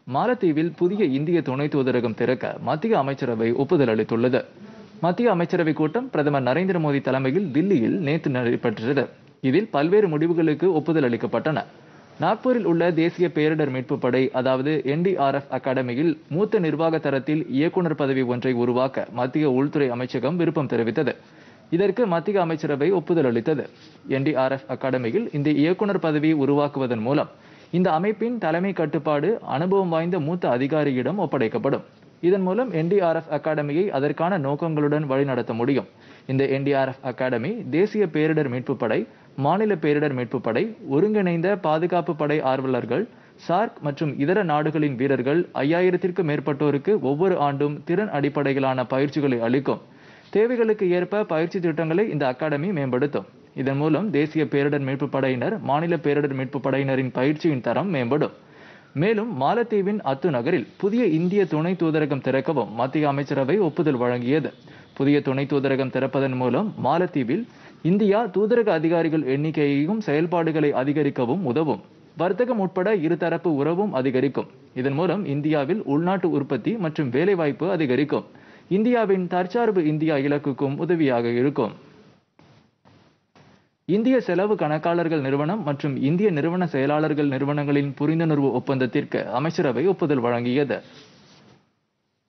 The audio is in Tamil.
மாலத்தீவில் புதிய இந்திய துணை தூதரகம் திறக்க மத்திய அமைச்சரவை ஒப்புதல் அளித்துள்ளது மத்திய அமைச்சரவை கூட்டம் பிரதமர் நரேந்திர மோடி தலைமையில் தில்லியில் நேற்று நடைபெற்றது இதில் பல்வேறு முடிவுகளுக்கு ஒப்புதல் அளிக்கப்பட்டன நாக்பூரில் உள்ள தேசிய பேரிடர் மீட்புப் படை அதாவது என்டிஆர்எஃப் அகாடமியில் மூத்த நிர்வாக தரத்தில் இயக்குனர் பதவி ஒன்றை உருவாக்க மத்திய உள்துறை அமைச்சகம் விருப்பம் தெரிவித்தது இதற்கு மத்திய அமைச்சரவை ஒப்புதல் அளித்தது என்டிஆர்எஃப் அகாடமியில் இந்த இயக்குனர் பதவியை உருவாக்குவதன் மூலம் இந்த அமைப்பின் தலைமை கட்டுப்பாடு அனுபவம் வாய்ந்த மூத்த அதிகாரியிடம் ஒப்படைக்கப்படும் இதன் மூலம் என்டிஆர்எஃப் அகாடமியை அதற்கான நோக்கங்களுடன் வழிநடத்த முடியும் இந்த என்டிஆர்எஃப் அகாடமி தேசிய பேரிடர் மீட்புப் படை மாநில பேரிடர் மீட்புப் படை ஒருங்கிணைந்த பாதுகாப்பு படை ஆர்வலர்கள் சார்க் மற்றும் இதர நாடுகளின் வீரர்கள் ஐயாயிரத்திற்கும் மேற்பட்டோருக்கு ஒவ்வொரு ஆண்டும் திறன் அடிப்படையிலான பயிற்சிகளை அளிக்கும் தேவைகளுக்கு ஏற்ப பயிற்சி திட்டங்களை இந்த அகாடமி மேம்படுத்தும் இதன் மூலம் தேசிய பேரிடர் மீட்புப் படையினர் மாநில பேரிடர் மீட்புப் படையினரின் பயிற்சியின் தரம் மேம்படும் மேலும் மாலத்தீவின் அத்து நகரில் புதிய இந்திய துணை தூதரகம் திறக்கவும் மத்திய அமைச்சரவை ஒப்புதல் வழங்கியது புதிய துணை தூதரகம் திறப்பதன் மூலம் மாலத்தீவில் இந்தியா தூதரக அதிகாரிகள் எண்ணிக்கையையும் செயல்பாடுகளை அதிகரிக்கவும் உதவும் வர்த்தகம் உட்பட இருதரப்பு உறவும் அதிகரிக்கும் இதன் மூலம் இந்தியாவில் உள்நாட்டு உற்பத்தி மற்றும் வேலைவாய்ப்பு அதிகரிக்கும் இந்தியாவின் தற்சார்பு இந்தியா இலக்குக்கும் உதவியாக இருக்கும் இந்திய செலவு கணக்காளர்கள் நிறுவனம் மற்றும் இந்திய நிறுவன செயலாளர்கள் நிறுவனங்களின் புரிந்துணர்வு ஒப்பந்தத்திற்கு அமைச்சரவை ஒப்புதல் வழங்கியது